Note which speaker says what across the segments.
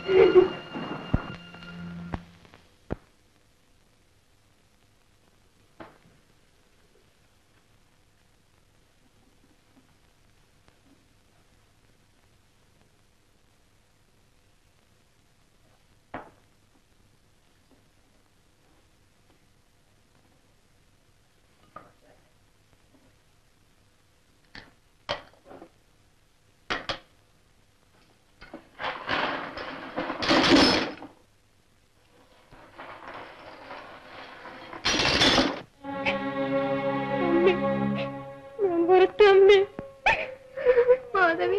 Speaker 1: പുറത്തമ്മേ മാധവി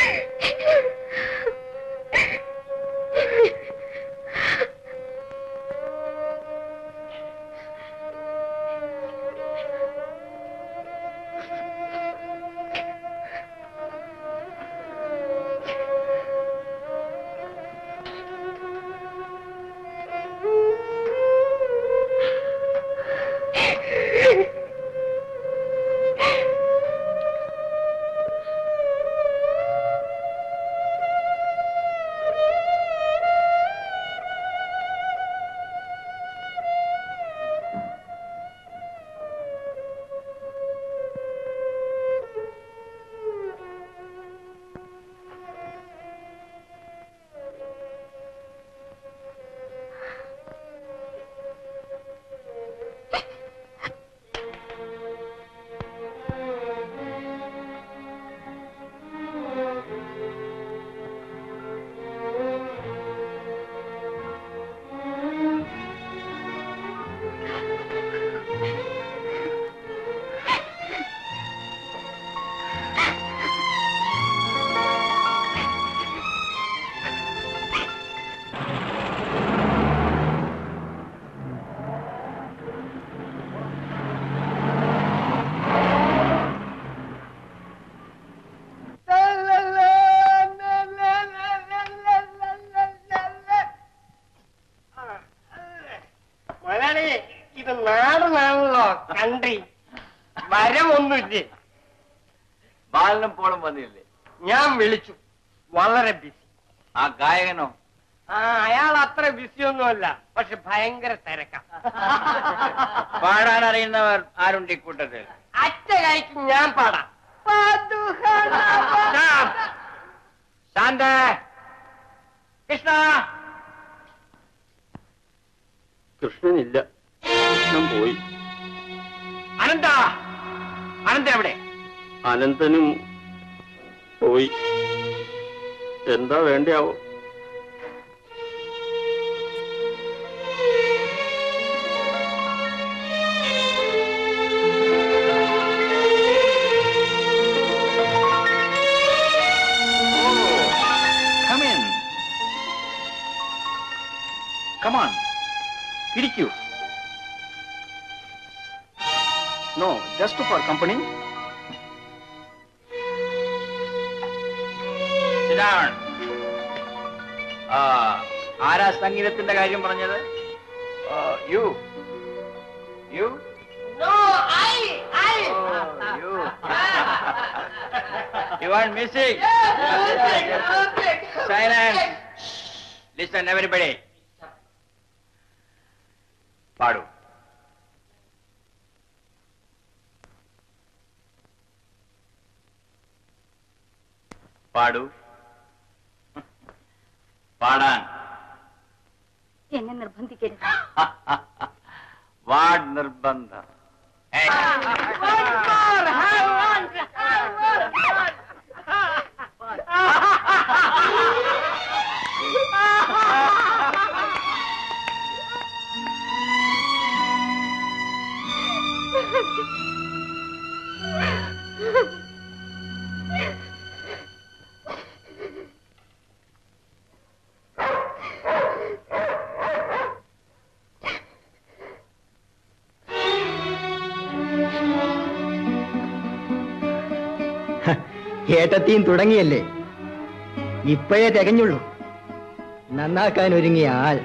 Speaker 2: മലയാളി ഇത് നാടനാണല്ലോ കൺട്രി വരമൊന്നുമില്ലേ
Speaker 3: ബാലനും പോളും വന്നില്ലേ
Speaker 2: ഞാൻ വിളിച്ചു വളരെ ബിസി
Speaker 3: ആ ഗായകനോ
Speaker 2: ആ അയാൾ അത്ര ബിസിയൊന്നുമല്ല പക്ഷെ ഭയങ്കര തിരക്കാ
Speaker 3: പാടാൻ അറിയുന്നവർ ആരുണ്ട് ഈ കൂട്ടത്തിൽ
Speaker 2: അറ്റ കൈക്ക് ഞാൻ പാടാം
Speaker 3: ശാന്ത കൃഷ്ണ
Speaker 4: കൃഷ്ണനില്ല കൃഷ്ണൻ പോയി
Speaker 3: അനന്ത അനന്ത എവിടെ
Speaker 4: അനന്തനും പോയി എന്താ വേണ്ടിയാവോ
Speaker 3: Come in. Come on. ഇരിക്കൂ
Speaker 4: no just for company
Speaker 3: Sit down. ആ, ആരാ സംഗീതത്തിന്റെ കാര്യം പറഞ്ഞത് you you you you want music silence listen everybody പാടൂ പാടൂ പാടാൻ
Speaker 1: എന്നെ നിർബന്ധിക്കരുത്
Speaker 3: വാഡ് നിർബന്ധം ഏയ്.
Speaker 5: ഏട്ടത്തിയും തുടങ്ങിയല്ലേ ഇപ്പോഴേ തികഞ്ഞുള്ളൂ നന്നാക്കാൻ ഒരുങ്ങിയ ആൾ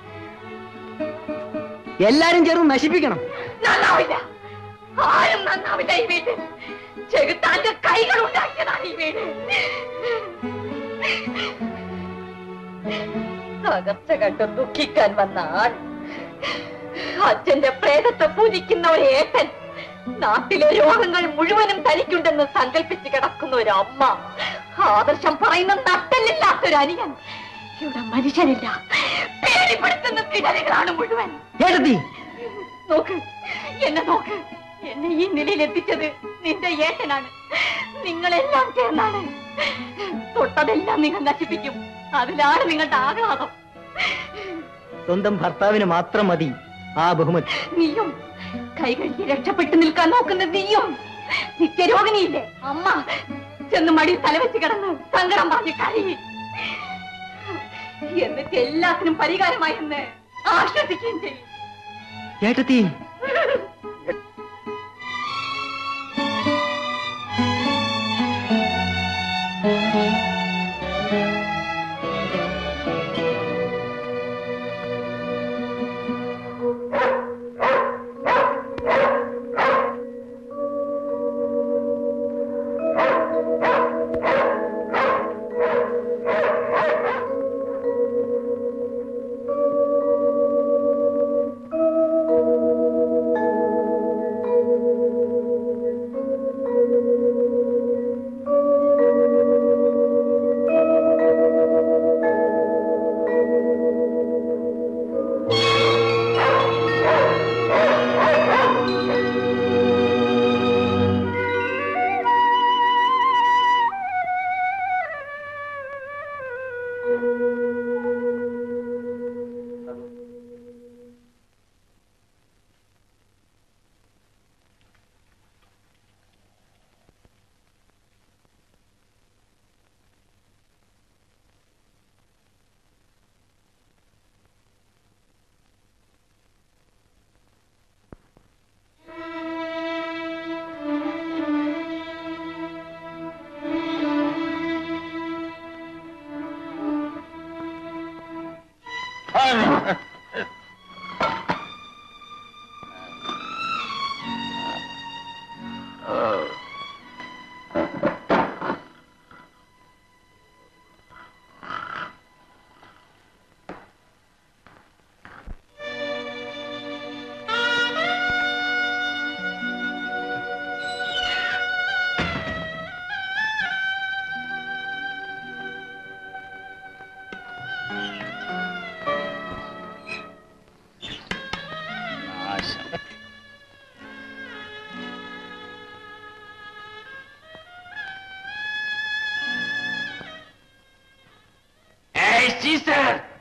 Speaker 5: എല്ലാരും ചേർന്ന് നശിപ്പിക്കണം
Speaker 1: നന്നാവില്ല ആരും നന്നാവില്ല ഈ വീട്ടിൽ ചെകുത്താന്റെ കൈകൾ ഉണ്ടാക്കിയതാണ് ഈ വീട് തകർച്ച കണ്ട് ദുഃഖിക്കാൻ വന്ന ആൾ അച്ഛന്റെ പ്രേതത്തെ പൂജിക്കുന്ന ഒരു ഏട്ടൻ നാട്ടിലെ രോഗങ്ങൾ മുഴുവനും തനിക്കുണ്ടെന്ന് സങ്കല്പിച്ച് കിടക്കുന്ന ഒരു അമ്മ ആദർശം പറയുന്ന നട്ടല്ലില്ലാത്ത ഒരു അനിയൻ ഇവിടെ മനുഷ്യനില്ല പേടിപ്പെടുത്തുന്ന കിടലുകളാണ് മുഴുവൻ
Speaker 5: ഏട്ടത്തി
Speaker 1: നോക്ക് എന്നെ നോക്ക് എന്നെ ഈ നിലയിൽ എത്തിച്ചത് നിന്റെ ഏട്ടനാണ് നിങ്ങളെല്ലാം ചേർന്നാണ് തൊട്ടതെല്ലാം നിങ്ങൾ നശിപ്പിക്കും അതിലാണ് നിങ്ങളുടെ ആഘാതം
Speaker 5: സ്വന്തം ഭർത്താവിന് മാത്രം മതി ആ ബഹുമതി
Speaker 1: നീയും കൈ കഴുകി രക്ഷപ്പെട്ടു നിൽക്കാൻ നോക്കുന്ന നീയും നിത്യരോഗിണിയില്ലേ അമ്മ ചെന്ന് മടി തലവെച്ച് കിടന്ന് സങ്കടം പറഞ്ഞ് കഴിയി എന്നിട്ട് എല്ലാത്തിനും പരിഹാരമായി എന്ന് ആശ്വസിക്കുകയും ചെയ്യും
Speaker 5: ഏട്ടത്തി
Speaker 3: നാശം
Speaker 2: ഏയ് സീസർ